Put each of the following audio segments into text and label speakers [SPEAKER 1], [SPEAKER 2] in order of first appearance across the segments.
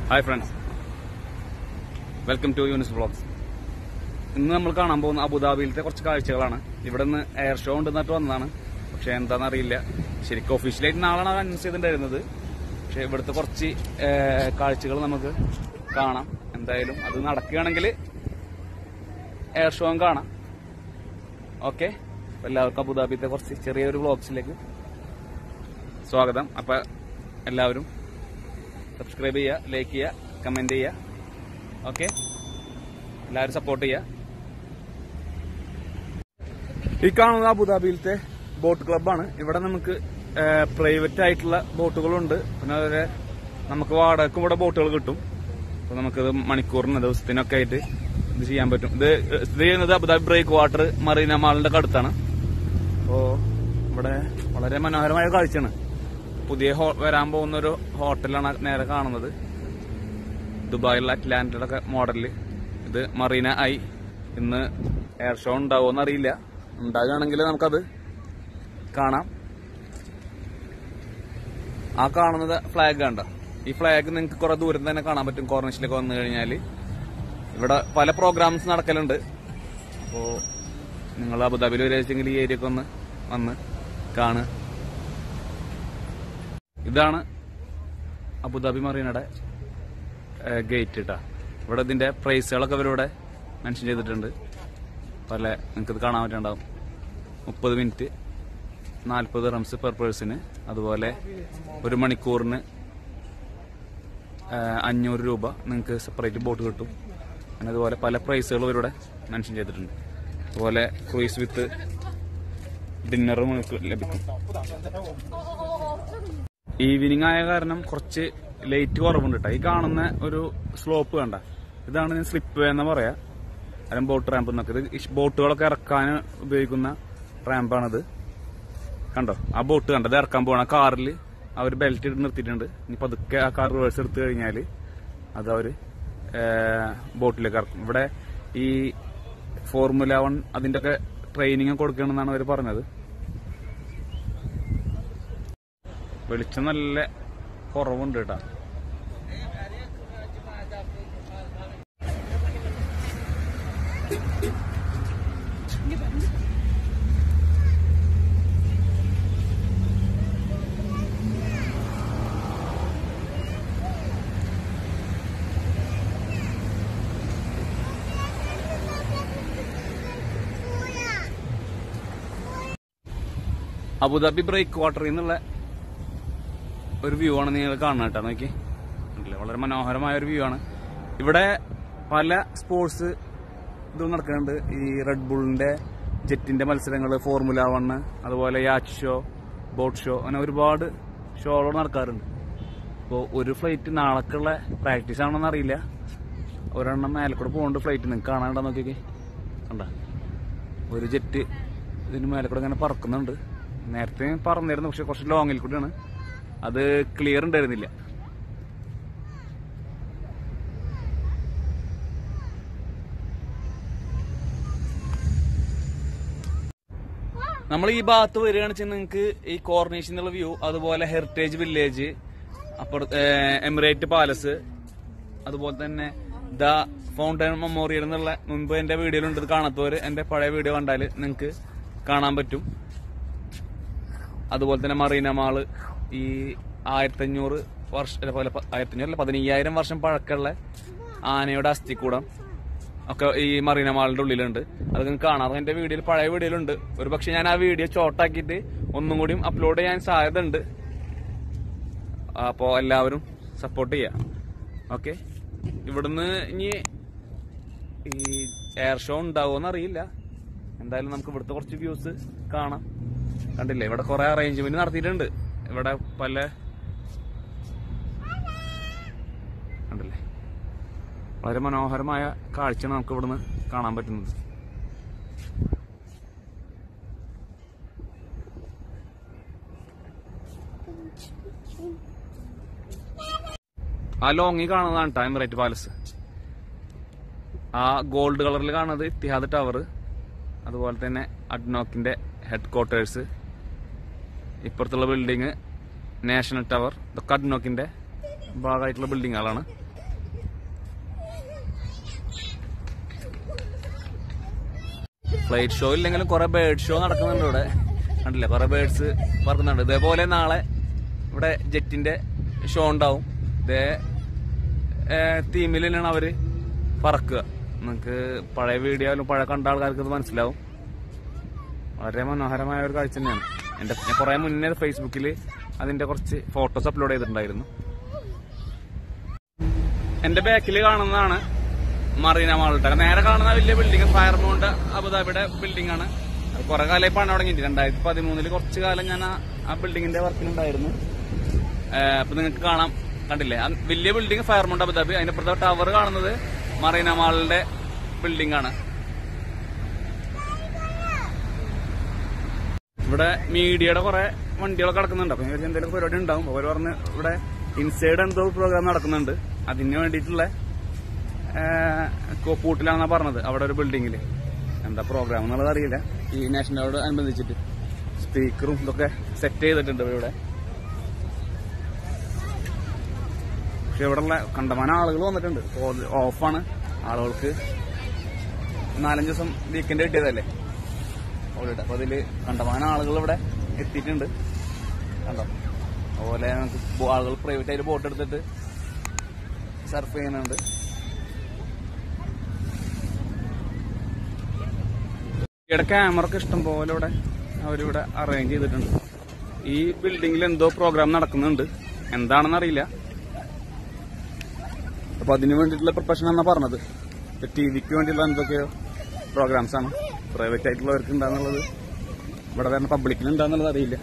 [SPEAKER 1] Hi friends welcome to യൂണിസ് vlogs ഇന്ന് നമ്മൾ കാണാൻ പോകുന്ന അബുദാബിയിലത്തെ കുറച്ച് കാഴ്ചകളാണ് ഇവിടെ നിന്ന് എയർ ഷോ ഉണ്ടെന്നിട്ട് വന്നതാണ് പക്ഷെ എന്താണെന്ന് അറിയില്ല ശരിക്കും ഒഫീഷ്യലായിട്ട് നാളാണ് അത് അനൗൺസ് ചെയ്തിട്ടുണ്ടായിരുന്നത് പക്ഷെ ഇവിടുത്തെ കുറച്ച് കാഴ്ചകൾ നമുക്ക് കാണാം എന്തായാലും അത് നടക്കുകയാണെങ്കിൽ എയർ ഷോയും കാണാം ഓക്കെ എല്ലാവർക്കും അബുദാബിത്തെ കുറച്ച് ചെറിയൊരു വ്ളോഗ്സിലേക്ക് സ്വാഗതം അപ്പൊ എല്ലാവരും സബ്സ്ക്രൈബ് ചെയ്യുക ലൈക്ക് ചെയ്യുക കമന്റ് ചെയ്യുക ഓക്കെ എല്ലാവരും സപ്പോർട്ട് ചെയ്യുക ഈ കാണുന്ന അബുദാബിയിലത്തെ ബോട്ട് ക്ലബ്ബാണ് ഇവിടെ നമുക്ക് പ്രൈവറ്റ് ആയിട്ടുള്ള ബോട്ടുകളുണ്ട് പിന്നെ അതുപോലെ നമുക്ക് വാടകയ്ക്കും ഇവിടെ ബോട്ടുകൾ കിട്ടും അപ്പൊ നമുക്കിത് മണിക്കൂറിന് ദിവസത്തിനൊക്കെ ആയിട്ട് ഇത് ചെയ്യാൻ പറ്റും ഇത് സ്ഥിതി ചെയ്യുന്നത് അബുദാബി ബ്രേക്ക് വാട്ടർ മറീന മാളിന്റെ അടുത്താണ് അപ്പോ ഇവിടെ വളരെ മനോഹരമായ കാഴ്ചയാണ് പുതിയ ഹോ- വരാൻ പോകുന്ന ഒരു ഹോട്ടലാണ് നേരെ കാണുന്നത് ദുബായിലുള്ള അറ്റ്ലാന്റയുടെ ഒക്കെ മോഡലില് ഇത് മറീന ഐ ഇന്ന് എയർ ഷോ ഉണ്ടാവുമെന്ന് അറിയില്ല ഉണ്ടാകുകയാണെങ്കിൽ നമുക്കത് കാണാം ആ കാണുന്നത് ഫ്ലാഗ് കണ്ട ഈ ഫ്ലാഗ് നിങ്ങൾക്ക് കുറെ ദൂരം തന്നെ കാണാൻ പറ്റും കോർണിഷിലേക്ക് വന്നു കഴിഞ്ഞാൽ ഇവിടെ പല പ്രോഗ്രാംസ് നടക്കലുണ്ട് അപ്പോ നിങ്ങൾ അബുദാബിയിൽ വരെച്ചെങ്കിൽ ഈ ഏരിയക്ക് ഒന്ന് വന്ന് കാണുക ഇതാണ് അബുദാബി മറീനയുടെ ഗേറ്റ് ഇട്ടാ ഇവിടെ ഇതിന്റെ പ്രൈസുകളൊക്കെ ഇവരിവിടെ മെൻഷൻ ചെയ്തിട്ടുണ്ട് പല നിങ്ങൾക്ക് ഇത് കാണാൻ പറ്റുണ്ടാവും മുപ്പത് മിനിറ്റ് നാൽപ്പത് റംസ് പെർ പേഴ്സണ് അതുപോലെ ഒരു മണിക്കൂറിന് ആ, അഞ്ഞൂറ് രൂപ നിങ്ങൾക്ക് സെപ്പറേറ്റ് ബോട്ട് കിട്ടും അങ്ങനെ അതുപോലെ പല പ്രൈസുകളും ഇവരിവിടെ മെൻഷൻ ചെയ്തിട്ടുണ്ട് അതുപോലെ ക്രൂയിസ് വിത്ത് ഡിന്നറും നിങ്ങൾക്ക് ലഭിക്കും ഈവനിങ് ആയ കാരണം കുറച്ച് ലേറ്റ് കുറവുണ്ട് കേട്ടോ ഈ കാണുന്ന ഒരു സ്ലോപ്പ് കണ്ട ഇതാണ് ഞാൻ സ്ലിപ്പ് വേ എന്ന് പറയാ അല്ലെങ്കിൽ ബോട്ട് റാമ്പ് എന്നൊക്കെ ഇത് ഈ ബോട്ടുകളൊക്കെ ഇറക്കാൻ ഉപയോഗിക്കുന്ന റാമ്പാണിത് കണ്ടോ ആ ബോട്ട് കണ്ടോ ഇത് ഇറക്കാൻ പോണ കാറിൽ അവർ ബെൽറ്റ് ഇട്ട് നിർത്തിയിട്ടുണ്ട് ഇനി പതുക്കെ ആ കാർ റിവേഴ്സ് എടുത്തു കഴിഞ്ഞാൽ അത് അവർ ബോട്ടിലേക്ക് ഇറക്കും ഇവിടെ ഈ ഫോർമുല വൺ അതിന്റെ ഒക്കെ ട്രെയിനിങ് കൊടുക്കണമെന്നാണ് അവർ പറഞ്ഞത് വെളിച്ചം നല്ല കുറവുണ്ട് കേട്ടാ അബുദാബി ബ്രേക്ക് വാട്ടറിൽ നിന്നുള്ള ഒരു വ്യൂ ആണ് നിങ്ങൾ കാണുന്നത് കേട്ടോ നോക്കി കണ്ടില്ലേ? വളരെ മനോഹരമായ ഒരു വ്യൂ ആണ് ഇവിടെ പല സ്പോർട്സ് ഇതും നടക്കുന്നുണ്ട് ഈ റെഡ് ബുള്ളിന്റെ ജെറ്റിന്റെ മത്സരങ്ങൾ ഫോർമുല വണ് അതുപോലെ യാച്ച് ഷോ ബോട്ട് ഷോ അങ്ങനെ ഒരുപാട് ഷോകൾ നടക്കാറുണ്ട് അപ്പോൾ ഒരു ഫ്ലൈറ്റ് നാളേക്കുള്ള പ്രാക്ടീസ് ആണെന്ന് അറിയില്ല ഒരെണ്ണം മേലെ കൂടെ പോകുന്നുണ്ട് ഫ്ലൈറ്റ് നിങ്ങൾക്ക് കാണാണ്ടോ നോക്കിയൊക്കെ കണ്ട ഒരു ജെറ്റ് ഇതിന് മേലെ കൂടെ ഇങ്ങനെ പറക്കുന്നുണ്ട് നേരത്തെ പറന്നിരുന്നു പക്ഷെ കുറച്ച് ലോങ്ങിൽ കൂടിയാണ് അത് ക്ലിയർ ഉണ്ടായിരുന്നില്ല നമ്മൾ ഈ ഭാഗത്ത് വരികയാണെന്ന് വെച്ചാൽ നിങ്ങൾക്ക് ഈ കോർണേഷൻ എന്നുള്ള വ്യൂ അതുപോലെ ഹെറിറ്റേജ് വില്ലേജ് അപ്പുറത്ത് എമിറേറ്റ് പാലസ് അതുപോലെ തന്നെ ദ ഫൗണ്ടൻ മെമ്മോറിയൽ എന്നുള്ള മുൻപ് എന്റെ വീഡിയോയിലുണ്ട് ഇത് കാണാത്തവര് എന്റെ പഴയ വീഡിയോ കണ്ടാൽ നിങ്ങൾക്ക് കാണാൻ പറ്റും അതുപോലെ തന്നെ മറീന മാള് ഈ ആയിരത്തഞ്ഞൂറ് വർഷം അല്ല, പോലെ ആയിരത്തഞ്ഞൂറല്ല പതിനയ്യായിരം വർഷം പഴക്കമുള്ള ആനയുടെ അസ്ഥിക്കൂടം ഒക്കെ ഈ മറീന മാളിന്റെ ഉള്ളിലുണ്ട് അത് നിങ്ങൾക്ക് കാണാം അത് എന്റെ വീഡിയോയിൽ പഴയ വീഡിയോയിലുണ്ട് ഒരു പക്ഷെ ഞാൻ ആ വീഡിയോ ചോട്ടാക്കിയിട്ട് ഒന്നും കൂടിയും അപ്ലോഡ് ചെയ്യാൻ സാധ്യത ഉണ്ട് അപ്പോ എല്ലാവരും സപ്പോർട്ട് ചെയ്യാം ഓക്കെ ഇവിടുന്ന് ഇനി ഈ എയർ ഷോ ഉണ്ടാവുമെന്ന് അറിയില്ല എന്തായാലും നമുക്ക് ഇവിടുത്തെ കുറച്ച് വ്യൂസ് കാണാം കണ്ടില്ലേ ഇവിടെ കുറെ അറേഞ്ച്മെന്റ് നടത്തിയിട്ടുണ്ട് ഇവിടെ പല കണ്ടില്ലേ വളരെ മനോഹരമായ കാഴ്ചയാണ് നമുക്ക് ഇവിടുന്ന് കാണാൻ പറ്റുന്നത് ആ ലോങ്ങി കാണുന്നതാണ് കേട്ടോ എമിറേറ്റ് പാലസ് ആ ഗോൾഡ് കളറിൽ കാണുന്നത് ഇത്തിഹാദ് ടവർ അതുപോലെ തന്നെ അഡ്നോക്കിന്റെ ഹെഡ് ക്വാർട്ടേഴ്സ് ഇപ്പുറത്തുള്ള ബിൽഡിങ് നാഷണൽ ടവർ ഇതൊക്കെ അഡ്നോക്കിന്റെ ഭാഗമായിട്ടുള്ള ബിൽഡിങ്ങുകളാണ് ഫ്ലൈറ്റ് ഷോ ഇല്ലെങ്കിലും കുറെ ബേർഡ് ഷോ നടക്കുന്നുണ്ട് ഇവിടെ കണ്ടില്ലേ കുറെ ബേർഡ്സ് പറക്കുന്നുണ്ട് ഇതേപോലെ നാളെ ഇവിടെ ജെറ്റിന്റെ ഷോ ഉണ്ടാവും ഇതേ തീമിൽ തന്നെയാണ് അവര് പറക്കുക നിങ്ങൾക്ക് പഴയ വീഡിയോയിലും പഴയ കണ്ട ആൾക്കാർക്ക് ഇത് മനസ്സിലാവും വളരെ മനോഹരമായ ഒരു കാഴ്ച തന്നെയാണ് എന്റെ ഞാൻ കുറെ മുന്നേ ഫേസ്ബുക്കിൽ അതിന്റെ കുറച്ച് ഫോട്ടോസ് അപ്ലോഡ് ചെയ്തിട്ടുണ്ടായിരുന്നു എന്റെ ബാക്കിൽ കാണുന്നതാണ് മറീന മാൾട്ട നേരെ കാണുന്ന വലിയ ബിൽഡിംഗ് ഫയർമൗണ്ട് അബുദാബിയുടെ ബിൽഡിംഗ് ആണ് അത് കുറെ കാലമായി പണി തുടങ്ങിയിട്ട് രണ്ടായിരത്തി പതിമൂന്നില് കുറച്ച് കാലം ഞാൻ ആ- ആ ബിൽഡിങ്ങിന്റെ വർക്കിനുണ്ടായിരുന്നു ഏഹ് അപ്പൊ നിങ്ങൾക്ക് കാണാം കണ്ടില്ലേ ആ വലിയ ബിൽഡിംഗ് ഫയർമൗണ്ട് അബുദാബി അതിന്റെ അപ്പുറത്തെ ടവർ കാണുന്നത് മറീന മാളിന്റെ ബിൽഡിംഗ് ആണ് ഇവിടെ മീഡിയയുടെ കുറെ വണ്ടികളൊക്കെ കിടക്കുന്നുണ്ട് അപ്പൊ ഞാൻ എന്തെങ്കിലും പരിപാടി ഉണ്ടാവും അവർ പറഞ്ഞ് ഇവിടെ ഇൻസൈഡ് എന്തോ പ്രോഗ്രാം നടക്കുന്നുണ്ട് അതിന് വേണ്ടിയിട്ടുള്ള കൂട്ടിലാണെന്നാ പറഞ്ഞത് അവിടെ ഒരു ബിൽഡിങ്ങില് എന്താ പ്രോഗ്രാം എന്നുള്ളത് അറിയില്ല ഈ നാഷണലോട് അനുബന്ധിച്ചിട്ട് സ്പീക്കറും ഇതൊക്കെ സെറ്റ് ചെയ്തിട്ടുണ്ട് ഇവിടെ പക്ഷെ ഇവിടെ ഉള്ള കണ്ടമാനം ആളുകൾ വന്നിട്ടുണ്ട് ഓ- ഓഫാണ് ആളുകൾക്ക് നാലഞ്ച് ദിവസം വീക്കെൻഡ് കിട്ടിയതല്ലേ ഹോളിഡേ അപ്പൊ അതില് കണ്ടമാനം ആളുകൾ ഇവിടെ എത്തിയിട്ടുണ്ട് കണ്ടോ അതുപോലെ നമുക്ക് ബോ- ആളുകൾ പ്രൈവറ്റ് ആയിട്ട് ബോട്ട് എടുത്തിട്ട് സർഫ് ചെയ്യുന്നുണ്ട് ഇവിടെ ക്യാമറ ഒക്കെ ഇഷ്ടം പോലെ ഇവിടെ അവരിവിടെ അറേഞ്ച് ചെയ്തിട്ടുണ്ട് ഈ ബിൽഡിങ്ങിൽ എന്തോ പ്രോഗ്രാം നടക്കുന്നുണ്ട് എന്താണെന്ന് അറിയില്ല അപ്പൊ അതിന് വേണ്ടിയിട്ടുള്ള പ്രൊഫഷൻ എന്നാ പറഞ്ഞത് ടി വിക്ക് വേണ്ടിയുള്ള എന്തൊക്കെയോ പ്രോഗ്രാംസ് ആണ് പ്രൈവറ്റ് ആയിട്ടുള്ളവർക്ക് ഉണ്ടാന്നുള്ളത് ഇവിടെ വരുന്ന പബ്ലിക്കിന് ഉണ്ടാന്നുള്ളത് അറിയില്ല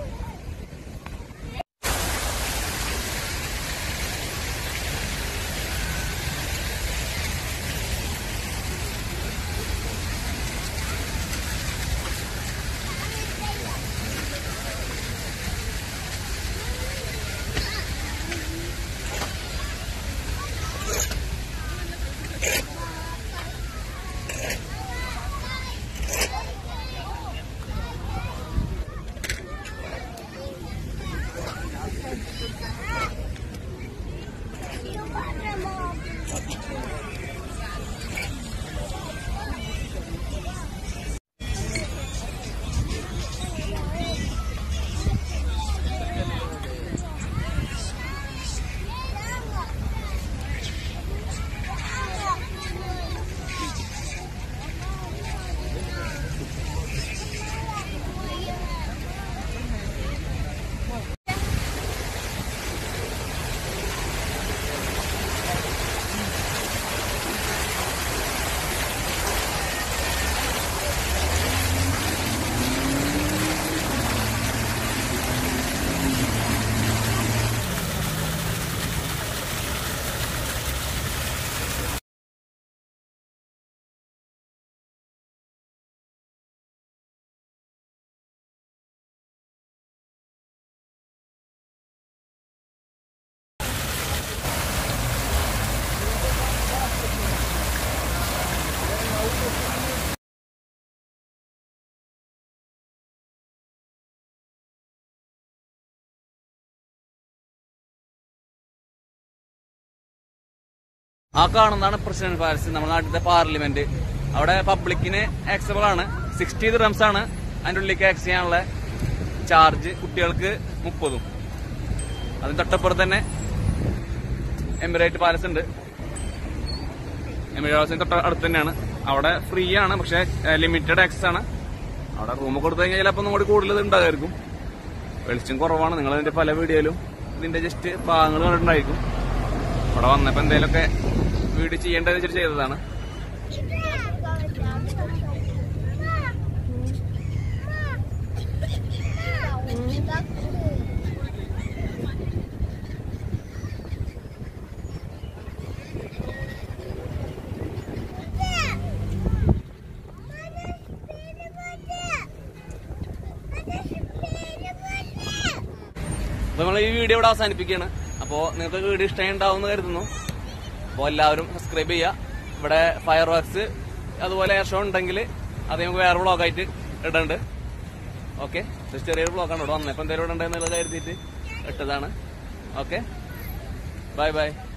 [SPEAKER 1] ആ കാണുന്നതാണ് പ്രസിഡന്റ് പാലസ് നമ്മുടെ നാട്ടിലത്തെ പാർലമെന്റ് അവിടെ പബ്ലിക്കിന് ആക്സബിൾ ആണ് സിക്സ്റ്റി റംസ് ആണ് അതിന്റെ ഉള്ളിലേക്ക് ആക്സ് ചെയ്യാനുള്ള ചാർജ് കുട്ടികൾക്ക് മുപ്പതും അതിന് തൊട്ടപ്പുറത്ത് തന്നെ എമിറേറ്റ് പാലസ് ഉണ്ട് എമിറേറ്റ് പാലസിന് തൊട്ട് അടുത്ത് തന്നെയാണ് അവിടെ ഫ്രീ ആണ് പക്ഷെ ലിമിറ്റഡ് ആക്സസ് ആണ് അവിടെ റൂം കൊടുത്തു കഴിഞ്ഞാൽ ചിലപ്പോൾ ഒന്നും കൂടി കൂടുതൽ ഇത് ഉണ്ടാകുമായിരിക്കും വെളിച്ചം കുറവാണ് നിങ്ങൾ അതിന്റെ പല വീഡിയോയിലും ഇതിന്റെ ജസ്റ്റ് ഭാഗങ്ങൾ കണ്ടിട്ടുണ്ടായിരിക്കും അവിടെ വന്നപ്പോ എന്തെങ്കിലുമൊക്കെ വീഡിയോ ചെയ്യേണ്ടത് വെച്ചിട്ട് ചെയ്തതാണ് അപ്പൊ നമ്മൾ ഈ വീഡിയോ ഇവിടെ അവസാനിപ്പിക്കുകയാണ് അപ്പോ നിങ്ങൾക്ക് വീഡിയോ ഇഷ്ടമായി ഉണ്ടാവും കരുതുന്നു അപ്പോൾ എല്ലാവരും സബ്സ്ക്രൈബ് ചെയ്യുക ഇവിടെ ഫയർ വർക്ക്സ് അതുപോലെ എയർ ഷോ ഉണ്ടെങ്കിൽ അത് നമുക്ക് വേറെ വ്ളോഗായിട്ട് ഇടുന്നുണ്ട് ഓക്കെ ചെറിയൊരു വ്ളോഗാണ് ഇവിടെ വന്നപ്പോൾ എന്തെങ്കിലും ഇവിടെ ഉണ്ടെന്നുള്ള കരുതിയിട്ട് ഇട്ടതാണ് ഓക്കെ ബൈ ബൈ